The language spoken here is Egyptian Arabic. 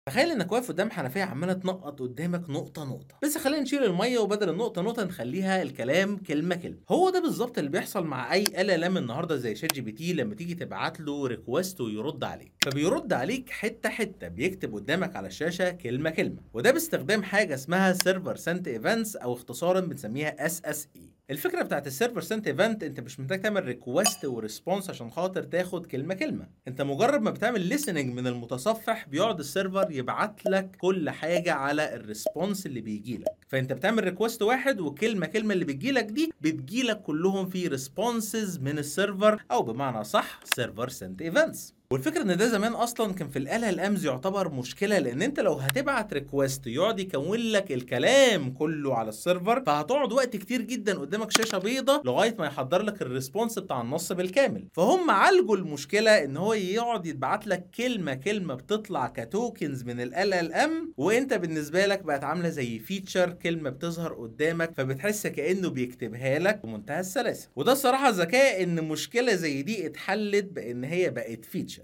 تخيل انك واقف قدام حنفيه عماله تنقط قدامك نقطه نقطه بس خلينا نشيل الميه وبدل النقطه نقطه نخليها الكلام كلمه كلمه هو ده بالظبط اللي بيحصل مع اي ال ال ام النهارده زي شات جي بي تي لما تيجي تبعت له ريكوست ويرد عليك فبيرد عليك حته حته بيكتب قدامك على الشاشه كلمه كلمه وده باستخدام حاجه اسمها سيرفر سنت ايفنتس او اختصارا بنسميها اس اس اي الفكره بتاعت السيرفر سنت ايفنت انت مش محتاج تعمل ريكوست وريسبونس عشان خاطر تاخد كلمه كلمه انت مجرد ما بتعمل ليسننج من المتصفح بيقعد السيرفر يبعت لك كل حاجه على الريسبونس اللي بيجي لك فانت بتعمل ريكوست واحد وكلمه كلمه اللي بتجي لك دي بتجي لك كلهم في ريسبونسز من السيرفر او بمعنى صح سيرفر سنت ايفنتس والفكره ان ده زمان اصلا كان في الاله الامز يعتبر مشكله لان انت لو هتبعت ريكوست يقعد يكون لك الكلام كله على السيرفر فهتقعد وقت كتير جدا قدامك شاشه بيضة لغايه ما يحضر لك الريسبونس بتاع النص بالكامل فهم عالجوا المشكله ان هو يقعد يتبعت لك كلمه كلمه بتطلع كتوكنز من ال ال ام وانت بالنسبه لك بقت عامله زي فيتشر كلمه بتظهر قدامك فبتحس كانه بيكتبها لك بمنتهى السلاسه وده الصراحه ذكاء ان مشكله زي دي اتحلت بان هي بقت فيتشر